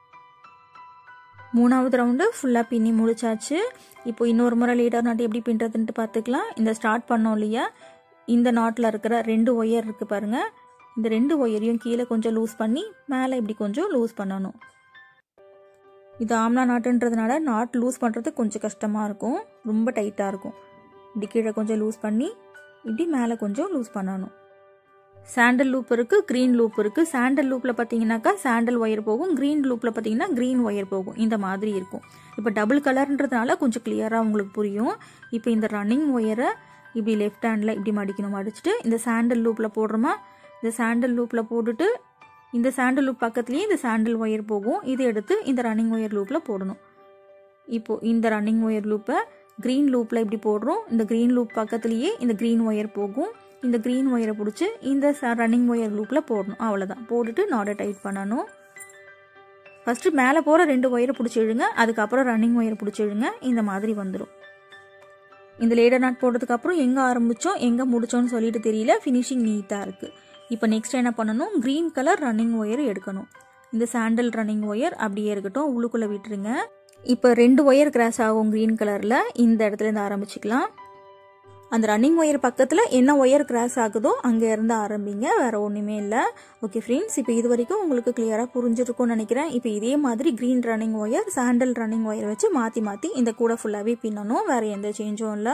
மூணாவது ரவுண்டு ஃபுல்லாக பின்னி முடிச்சாச்சு இப்போ இன்னொரு முறை லேடர் நாட் எப்படி பின்னுறதுன்ட்டு பார்த்துக்கலாம் இந்த ஸ்டார்ட் பண்ணோம் இல்லையா இந்த நாட்டில் இருக்கிற ரெண்டு ஒயர் இருக்குது பாருங்கள் இந்த ரெண்டு ஒயரையும் கீழே கொஞ்சம் லூஸ் பண்ணி மேலே இப்படி கொஞ்சம் லூஸ் பண்ணணும் இது ஆம்லா நாட்டுன்றதுனால நாட் லூஸ் பண்ணுறது கொஞ்சம் கஷ்டமாக இருக்கும் ரொம்ப டைட்டாக இருக்கும் இப்படி கீழே கொஞ்சம் லூஸ் பண்ணி இப்படி மேலே கொஞ்சம் லூஸ் பண்ணணும் சாண்டல் லூப் இருக்குது க்ரீன் லூப் இருக்குது சாண்டல் லூப்பில் பார்த்தீங்கன்னாக்கா சாண்டல் ஒயர் போகும் க்ரீன் லூப்பில் பார்த்தீங்கன்னா க்ரீன் ஒயர் போகும் இந்த மாதிரி இருக்கும் இப்போ டபுள் கலர்ன்றதுனால கொஞ்சம் கிளியராக உங்களுக்கு புரியும் இப்போ இந்த ரன்னிங் ஒயரை இப்படி லெஃப்ட் ஹேண்டில் இப்படி மடிக்கணும் மடிச்சுட்டு இந்த சாண்டல் லூப்பில் போடுறோமா இந்த சாண்டல் லூப்பில் போட்டுட்டு இந்த சாண்டல் லூப் பக்கத்துலேயே இந்த சாண்டல் ஒயர் போகும் இதை எடுத்து இந்த ரன்னிங் ஒயர் லூப்பில் போடணும் இப்போது இந்த ரன்னிங் ஒயர் லூப்பை க்ரீன் லூப்பில் இப்படி போடுறோம் இந்த க்ரீன் லூப் பக்கத்துலேயே இந்த க்ரீன் ஒயர் போகும் இந்த க்ரீன் ஒயரை பிடிச்சி இந்த ரன்னிங் ஒயர் லூப்பில் போடணும் அவ்வளோதான் போட்டுட்டு நாடை டைட் பண்ணணும் ஃபஸ்ட்டு மேலே போகிற ரெண்டு ஒயரை பிடிச்சி இழுங்க அதுக்கப்புறம் ரன்னிங் ஒயர் பிடிச்சி இழுங்க இந்த மாதிரி வந்துடும் இந்த லேடர் நாட் போட்டதுக்கு அப்புறம் எங்கே ஆரம்பித்தோம் எங்கே முடிச்சோம்னு சொல்லிட்டு தெரியல ஃபினிஷிங் நீட்டாக இருக்குது இப்போ நெக்ஸ்ட் என்ன பண்ணணும் க்ரீன் கலர் ரன்னிங் ஒயர் எடுக்கணும் இந்த சாண்டல் ரன்னிங் ஒயர் அப்படியே இருக்கட்டும் உள்ளுக்குள்ளே விட்டுருங்க இப்போ ரெண்டு ஒயர் கிராஸ் ஆகும் க்ரீன் கலரில் இந்த இடத்துல இருந்து ஆரம்பிச்சுக்கலாம் அந்த ரன்னிங் ஒயர் பக்கத்தில் என்ன ஒயர் கிராஸ் ஆகுதோ அங்கே இருந்து ஆரம்பிங்க வேறு ஒன்றுமே இல்லை ஓகே ஃப்ரெண்ட்ஸ் இப்போ இது வரைக்கும் உங்களுக்கு கிளியராக புரிஞ்சிருக்கும்னு நினைக்கிறேன் இப்போ இதே மாதிரி green running wire sandal running wire வச்சு மாற்றி மாற்றி இந்த கூடை ஃபுல்லாகவே பின்னணும் வேறு எந்த சேஞ்சும் இல்லை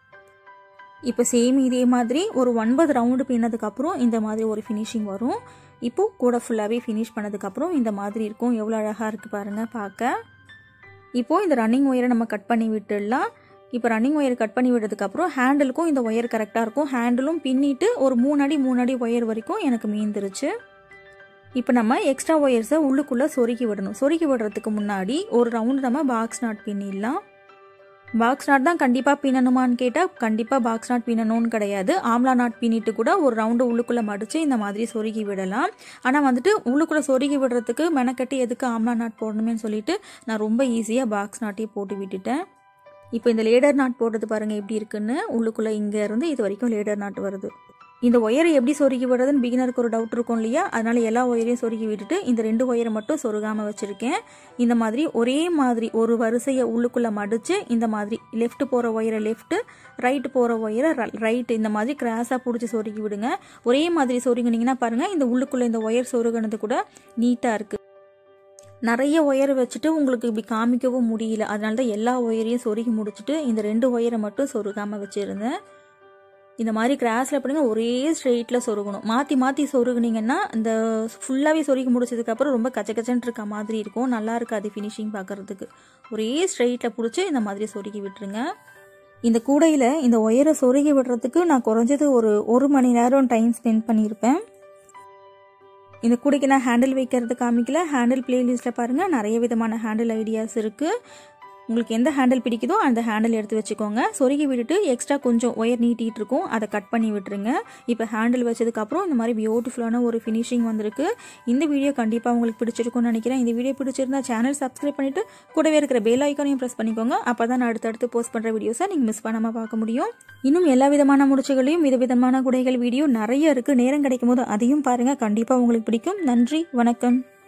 இப்போ சேம் இதே மாதிரி ஒரு ஒன்பது ரவுண்டு பின்னதுக்கப்புறம் இந்த மாதிரி ஒரு ஃபினிஷிங் வரும் இப்போது கூட ஃபுல்லாகவே ஃபினிஷ் பண்ணதுக்கப்புறம் இந்த மாதிரி இருக்கும் எவ்வளோ அழகாக இருக்குது பாருங்கள் பார்க்க இப்போது இந்த ரன்னிங் ஒயரை நம்ம கட் பண்ணி விட்டுடலாம் இப்போ ரன்னிங் ஒயர் கட் பண்ணி விட்டதுக்கப்புறம் ஹேண்டிலுக்கும் இந்த ஒயர் கரெக்டாக இருக்கும் ஹேண்டிலும் பின்னிட்டு ஒரு மூணு அடி மூணு அடி ஒயர் வரைக்கும் எனக்கு மீந்துருச்சு இப்போ நம்ம எக்ஸ்ட்ரா ஒயர்ஸை உள்ளுக்குள்ளே சொருக்கி விடணும் சொருக்கி விடுறதுக்கு முன்னாடி ஒரு ரவுண்டு நம்ம பாக்ஸ் நாட் பின்னிடலாம் பாக்ஸ் நாட் தான் கண்டிப்பாக பின்னணுமான்னு கேட்டால் கண்டிப்பாக பாக்ஸ் நாட் பின்னணும்னு கிடையாது ஆம்லா நாட் பின்னிட்டு கூட ஒரு ரவுண்டு உள்ளுக்குள்ளே மடித்து இந்த மாதிரி சொருகி விடலாம் ஆனால் வந்துட்டு உள்ளுக்குள்ளே சொருகி விடுறதுக்கு மெனக்கட்டி எதுக்கு ஆம்லா நாட் போடணுமேன்னு சொல்லிட்டு நான் ரொம்ப ஈஸியாக பாக்ஸ் நாட்டே போட்டு விட்டுட்டேன் இப்போ இந்த லேடர் நாட் போடுறது பாருங்கள் எப்படி இருக்குன்னு உள்ளுக்குள்ளே இங்கே இருந்து இது வரைக்கும் லேடர் நாட் வருது இந்த ஒயரை எப்படி சொருகி விடுறதுன்னு பிகினருக்கு ஒரு டவுட் இருக்கும் இல்லையா அதனால எல்லா ஒயரையும் சொருகி விட்டுட்டு இந்த ரெண்டு ஒயரை மட்டும் சொருகாமல் வச்சுருக்கேன் இந்த மாதிரி ஒரே மாதிரி ஒரு வரிசையை உள்ளுக்குள்ளே மடித்து இந்த மாதிரி லெஃப்ட் போகிற ஒயரை லெஃப்ட்டு ரைட்டு போகிற ஒயரை ரைட் இந்த மாதிரி கிராஸாக பிடிச்சி சொருகி விடுங்க ஒரே மாதிரி சொருகினீங்கன்னா பாருங்கள் இந்த உள்ளுக்குள்ளே இந்த ஒயர் சொருகினது கூட நீட்டாக இருக்குது நிறைய ஒயர் வச்சுட்டு உங்களுக்கு இப்படி காமிக்கவும் முடியல அதனால தான் எல்லா ஒயரையும் சொருகி முடிச்சுட்டு இந்த ரெண்டு ஒயரை மட்டும் சொருகாமல் வச்சுருந்தேன் இந்த மாதிரி கிராஸில் பண்ணுங்க ஒரே ஸ்ட்ரெயிட்டில் சொருகணும் மாற்றி மாற்றி சொருகுனீங்கன்னா இந்த ஃபுல்லாகவே சொருகி முடிச்சதுக்கப்புறம் ரொம்ப கச்ச கச்சன்னு இருக்க மாதிரி இருக்கும் நல்லா இருக்காது ஃபினிஷிங் பார்க்கறதுக்கு ஒரே ஸ்ட்ரெயிட்டில் பிடிச்சி இந்த மாதிரி சொருகி விட்டுருங்க இந்த கூடையில் இந்த ஒயரை சொருகி விடுறதுக்கு நான் குறைஞ்சது ஒரு ஒரு மணி நேரம் டைம் ஸ்பெண்ட் பண்ணியிருப்பேன் இந்த கூடைக்கு நான் ஹேண்டில் வைக்கிறது காமிக்கல ஹேண்டில் பிளேலிஸ்ட்டில் பாருங்கள் நிறைய விதமான ஹேண்டில் ஐடியாஸ் இருக்குது உங்களுக்கு எந்த ஹேண்டில் பிடிக்குதோ அந்த ஹேண்டில் எடுத்து வச்சுக்கோங்க சொருகி விட்டுட்டு எக்ஸ்ட்ரா கொஞ்சம் ஒயர் நீட்டிகிட்டு இருக்கும் அதை கட் பண்ணி விட்டுருங்க இப்போ ஹேண்டில் வச்சதுக்கப்புறம் இந்த மாதிரி பியூட்டிஃபுல்லான ஒரு ஃபினிஷிங் வந்திருக்கு இந்த வீடியோ கண்டிப்பாக உங்களுக்கு பிடிச்சிருக்கும்னு நினைக்கிறேன் இந்த வீடியோ பிடிச்சிருந்தா சேனல் சப்ஸ்கிரைப் பண்ணிவிட்டு கூடவே இருக்கிற பெல் ஐக்கானையும் ப்ரெஸ் பண்ணிக்கோங்க அப்போ தான் நான் அடுத்தடுத்து போஸ்ட் பண்ணுற வீடியோஸை நீங்கள் மிஸ் பண்ணாமல் பார்க்க முடியும் இன்னும் எல்லா விதமான முடிச்சுகளையும் விதவிதமான குடைகள் வீடியோ நிறைய இருக்குது நேரம் கிடைக்கும் போது அதையும் பாருங்கள் கண்டிப்பாக உங்களுக்கு பிடிக்கும் நன்றி வணக்கம்